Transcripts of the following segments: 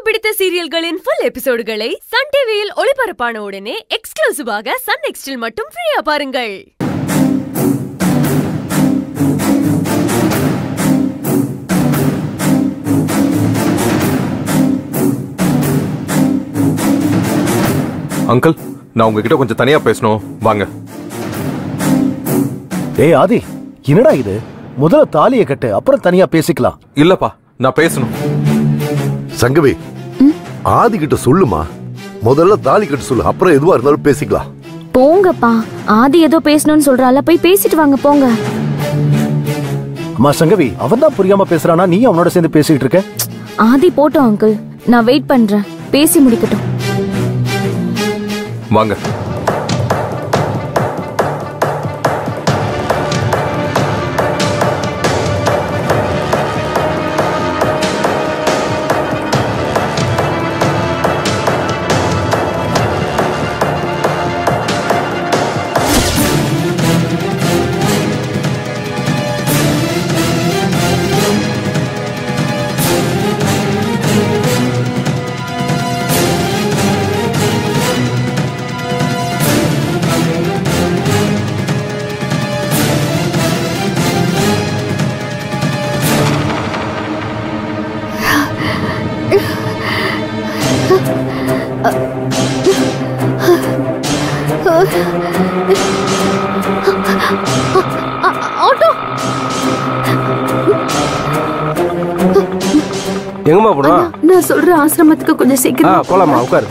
பிடித்த சீரியல்களின் full எபிசோடுகளை Sun டிவியில் ஒளிபரப்பான உடனே எக்ஸ்க்ளூசிவாக சன் நெக்ஸ்டில் மட்டும் ஃப்ரீயா பாருங்கள் அங்கிள் நான் உங்ககிட்ட கொஞ்சம் தனியா பேசணும் வாங்க ஏய் ஆதி என்னடா இது முதல்ல தாலியை கட்டு அப்புறம் தனியா பேசிக்கலாம் இல்லப்பா நான் பேசணும் சங்கவி ஆதி கிட்ட சொல்லுமா முதல்ல தாலி கட்ட சொல்லு அப்புறம் எதுவா இருந்தாலும் பேசிக்கலாம் போங்கப்பா ஆதி ஏதோ பேசணும்னு சொல்றால போய் பேசிட்டு வாங்க போங்க அம்மா சங்கவி அவன் தான் புரியாம பேசுறானா நீ அவனோட சேர்ந்து பேசிட்டு இருக்க ஆதி போட்டோம் அங்கிள் நான் வெயிட் பண்றேன் பேசி முடிக்கட்டும் வாங்க ஆட்டோ எங்கம்மா போனோம் நான் சொல்ற ஆசிரமத்துக்கு கொஞ்சம் ஆ சீக்கிரம் போலாமா உட்காரு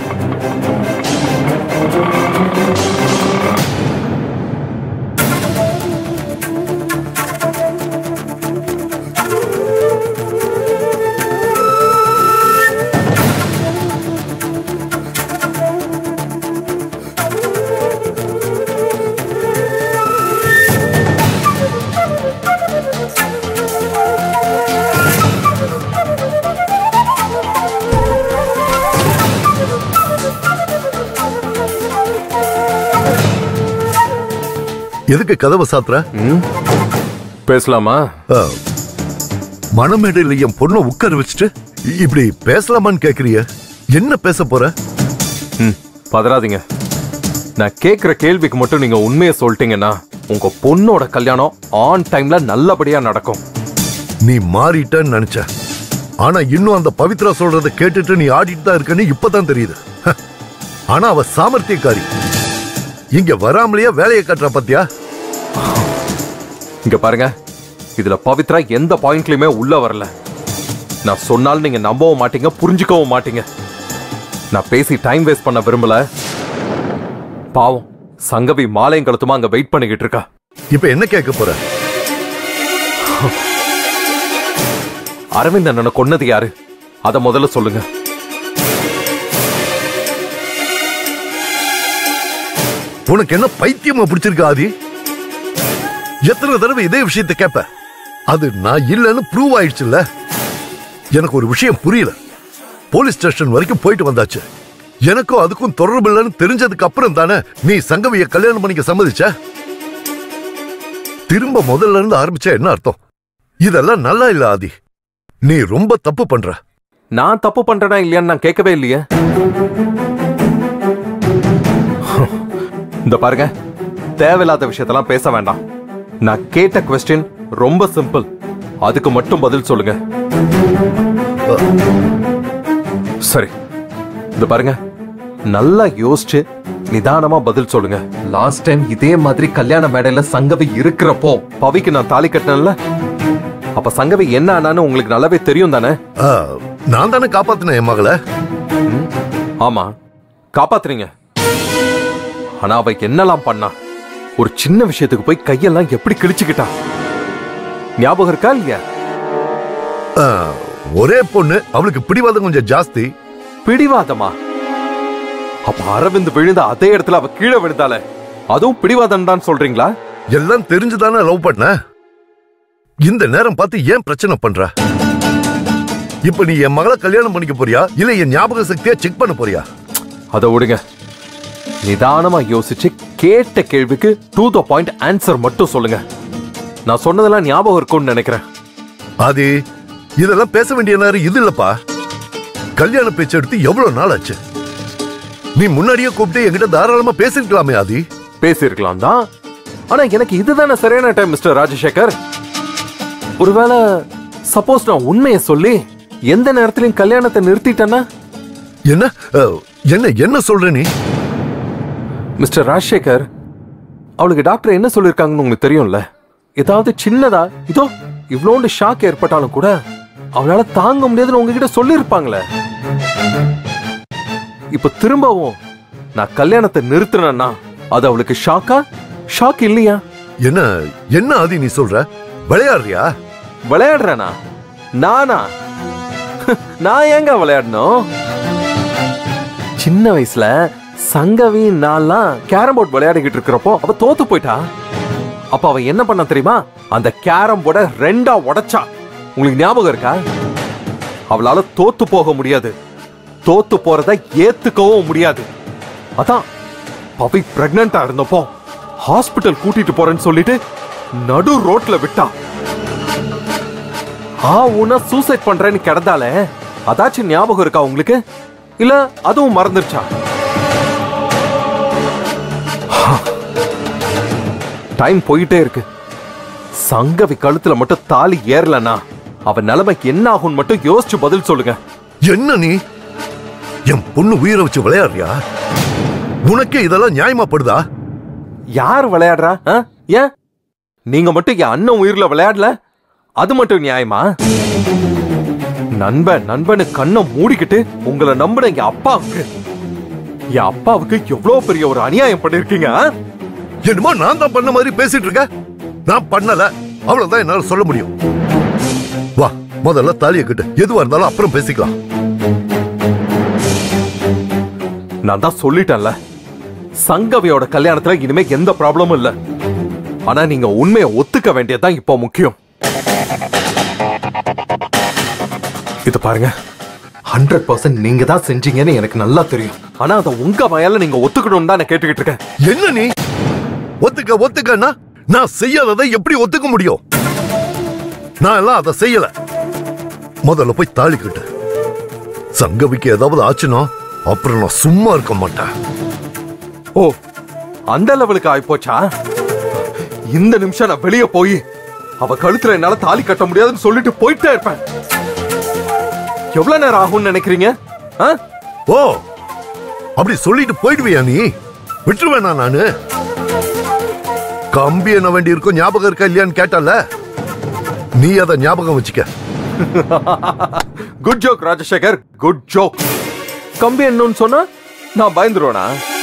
எதுக்கு கதவை சாத்துற பேசலாமா ஆ, மணமேடையில என் பொண்ணை உட்கார வச்சுட்டு இப்படி பேசலாமான்னு கேக்குறிய என்ன பேச போற ம் பதறாதீங்க நான் கேக்குற கேள்விக்கு மட்டும் நீங்க உண்மையை சொல்லிட்டீங்கன்னா உங்க பொண்ணோட கல்யாணம் ஆன் டைம்ல நல்லபடியா நடக்கும் நீ மாறிட்டன்னு நினைச்ச ஆனா இன்னும் அந்த பவித்ரா சொல்றத கேட்டுட்டு நீ ஆடிட்டு தான் இருக்கன்னு இப்பதான் தெரியுது ஹ. ஆனா அவ சாமர்த்தியக்காரி இங்க வராமலேயே வேலையை கட்டுற பத்தியா இங்க பாருங்க இதுல பவித்ரா எந்த பாயிண்ட்லயுமே உள்ள வரல நான் சொன்னாலும் நீங்க நம்பவும் மாட்டீங்க புரிஞ்சுக்கவும் மாட்டீங்க நான் பேசி டைம் வேஸ்ட் பண்ண விரும்பல பாவம் சங்கவி மாலையும் கழுத்துமா அங்க வெயிட் பண்ணிக்கிட்டு இருக்கா இப்ப என்ன கேட்க போற அரவிந்த் அண்ணனை கொன்னது யாரு அத முதல்ல சொல்லுங்க உனக்கு என்ன பைத்தியமா பிடிச்சிருக்கு ஆதி எத்தனை தடவை இதே விஷயத்தை கேப்ப அது நான் இல்லைன்னு ப்ரூவ் ஆயிடுச்சுல்ல எனக்கு ஒரு விஷயம் புரியல போலீஸ் ஸ்டேஷன் வரைக்கும் போயிட்டு வந்தாச்சு எனக்கும் அதுக்கும் தொடர்பு இல்லைன்னு தெரிஞ்சதுக்கு அப்புறம் தானே நீ சங்கவிய கல்யாணம் பண்ணிக்க சம்மதிச்ச திரும்ப முதல்ல இருந்து ஆரம்பிச்சா என்ன அர்த்தம் இதெல்லாம் நல்லா இல்ல ஆதி நீ ரொம்ப தப்பு பண்ற நான் தப்பு பண்றேனா இல்லையான்னு நான் கேட்கவே இல்லையே இந்த பாருங்க தேவையில்லாத விஷயத்தெல்லாம் பேச வேண்டாம் நான் கேட்ட கொஸ்டின் ரொம்ப சிம்பிள் அதுக்கு மட்டும் பதில் சொல்லுங்க சரி இந்த பாருங்க நல்லா யோசிச்சு நிதானமா பதில் சொல்லுங்க லாஸ்ட் டைம் இதே மாதிரி கல்யாண மேடையில சங்கவி இருக்கிறப்போ பவிக்கு நான் தாலி கட்டினேன்ல அப்ப சங்கவி என்ன ஆனான்னு உங்களுக்கு நல்லாவே தெரியும் தானே ஆ, நான் தானே காப்பாத்தினேன் என் மகளை ஆமா காப்பாத்துறீங்க ஆனா அவ என்னெல்லாம் பண்ணா ஒரு சின்ன விஷயத்துக்கு போய் கையெல்லாம் எப்படி கிழிச்சுக்கிட்டா ஞாபகம் இருக்கா இல்லையா ஆ, ஒரே பொண்ணு அவளுக்கு பிடிவாதம் கொஞ்சம் ஜாஸ்தி பிடிவாதமா அப்ப அரவிந்த் விழுந்த அதே இடத்துல அவ கீழே விழுந்தால அதுவும் பிடிவாதம் தான் சொல்றீங்களா எல்லாம் தெரிஞ்சுதானே லவ் பண்ண இந்த நேரம் பார்த்து ஏன் பிரச்சனை பண்ற இப்ப நீ என் மகளை கல்யாணம் பண்ணிக்க போறியா இல்ல என் ஞாபக சக்தியா செக் பண்ண போறியா அதை விடுங்க நிதானமா யோசிச்சு கேட்ட கேள்விக்கு டூ த பாயிண்ட் ஆன்சர் மட்டும் சொல்லுங்க நான் சொன்னதெல்லாம் ஞாபகம் இருக்கும்னு நினைக்கிறேன் ஆதி இதெல்லாம் பேச வேண்டிய நேரம் இது இல்லப்பா கல்யாண பேச்சு எடுத்து எவ்வளவு நாள் ஆச்சு நீ முன்னாடியே கூப்பிட்டு என்கிட்ட தாராளமா பேசிருக்கலாமே ஆதி பேசியிருக்கலாம் தான் ஆனா எனக்கு இதுதானே சரியான டைம் மிஸ்டர் ராஜசேகர் ஒருவேளை சப்போஸ் நான் உண்மையை சொல்லி எந்த நேரத்திலையும் கல்யாணத்தை நிறுத்திட்டேன்னா என்ன அஹ், என்ன என்ன சொல்ற நீ மிஸ்டர் ராஜசேகர் அவளுக்கு டாக்டர் என்ன சொல்லியிருக்காங்கன்னு உங்களுக்கு தெரியும்ல ஏதாவது சின்னதா இதோ இவ்வளோண்டு ஷாக் ஏற்பட்டாலும் கூட அவளால தாங்க முடியாதுன்னு உங்ககிட்ட சொல்லியிருப்பாங்களே இப்ப திரும்பவும் நான் கல்யாணத்தை நிறுத்தினேன்னா அது அவளுக்கு ஷாக்கா ஷாக் இல்லையா என்ன என்ன ஆதி நீ சொல்ற விளையாடுறியா விளையாடுறேனா நானா நான் ஏங்க விளையாடணும் சின்ன வயசுல சங்கவி நான்லாம் கேரம் போர்ட் விளையாடிக்கிட்டு இருக்கிறப்போ அவ தோத்து போயிட்டா அப்ப அவ என்ன பண்ண தெரியுமா அந்த கேரம் போர்டை ரெண்டா உடைச்சா உங்களுக்கு ஞாபகம் இருக்கா அவளால தோத்து போக முடியாது தோத்து போறத ஏத்துக்கவும் முடியாது அதான் பவி பிரெக்னண்டா இருந்தப்போ ஹாஸ்பிட்டல் கூட்டிட்டு போறேன்னு சொல்லிட்டு நடு ரோட்ல விட்டா ஆ உன சூசைட் பண்றேன்னு கிடந்தாலே அதாச்சும் ஞாபகம் இருக்கா உங்களுக்கு இல்ல அதுவும் மறந்துருச்சா டைம் போயிட்டே இருக்கு சங்கவி கழுத்துல மட்டும் தாலி ஏறலனா அவ நிலைமைக்கு என்ன ஆகும்னு மட்டும் யோசிச்சு பதில் சொல்லுங்க என்ன நீ என் பொண்ணு உயிரை வச்சு விளையாடுறியா உனக்கே இதெல்லாம் நியாயமாப்படுதா யார் விளையாடுறா ஆ? ஏன் நீங்க மட்டும் என் அண்ணன் உயிர்ல விளையாடல அது மட்டும் நியாயமா நண்பன் நண்பனு கண்ணை மூடிக்கிட்டு உங்களை நம்பின என் அப்பாவுக்கு என் அப்பாவுக்கு எவ்வளவு பெரிய ஒரு அநியாயம் பண்ணிருக்கீங்க ஆ? என்னமோ நான் தான் பண்ண மாதிரி பேசிட்டு இருக்க நான் பண்ணல அவ்வளவுதான் என்னால சொல்ல முடியும் வா முதல்ல தாலியை கட்டு எதுவா இருந்தாலும் அப்புறம் பேசிக்கலாம் நான் தான் சொல்லிட்டேன்ல சங்கவியோட கல்யாணத்துல இனிமே எந்த ப்ராப்ளமும் இல்ல ஆனா நீங்க உண்மையை ஒத்துக்க வேண்டியதுதான் இப்போ முக்கியம் இது பாருங்க ஹண்ட்ரட் பர்சன்ட் நீங்க தான் செஞ்சீங்கன்னு எனக்கு நல்லா தெரியும் ஆனா அதை உங்க வயல்ல நீங்க ஒத்துக்கணும்னு தான் நான் கேட்டுக்கிட்டு இருக்கேன் என்ன நீ ஒத்துக்க ஒத்துக்கன்னா நான் செய்யாததை எப்படி ஒத்துக்க முடியும் நான் எல்லாம் அதை செய்யல முதல்ல போய் தாலி கட்டு சங்கவிக்கு ஏதாவது ஆச்சுன்னா அப்புறம் நான் சும்மா இருக்க மாட்டேன் ஓ அந்த லெவலுக்கு ஆயிப்போச்சா இந்த நிமிஷம் நான் வெளியே போய் அவ கழுத்துல என்னால தாலி கட்ட முடியாதுன்னு சொல்லிட்டு போயிட்டே இருப்பேன் எவ்வளவு நேரம் ஆகும்னு நினைக்கிறீங்க ஆ? ஓ அப்படி சொல்லிட்டு போயிடுவியா நீ விட்டுருவேனா நானு கம்பி என்ன வேண்டி இருக்கும் ஞாபகம் இருக்கா இல்லையான்னு கேட்டல நீ அதை ஞாபகம் வச்சுக்க good joke Rajasekar good joke கம்பி என்னன்னு சொன்னா நான் பயந்துருவேனா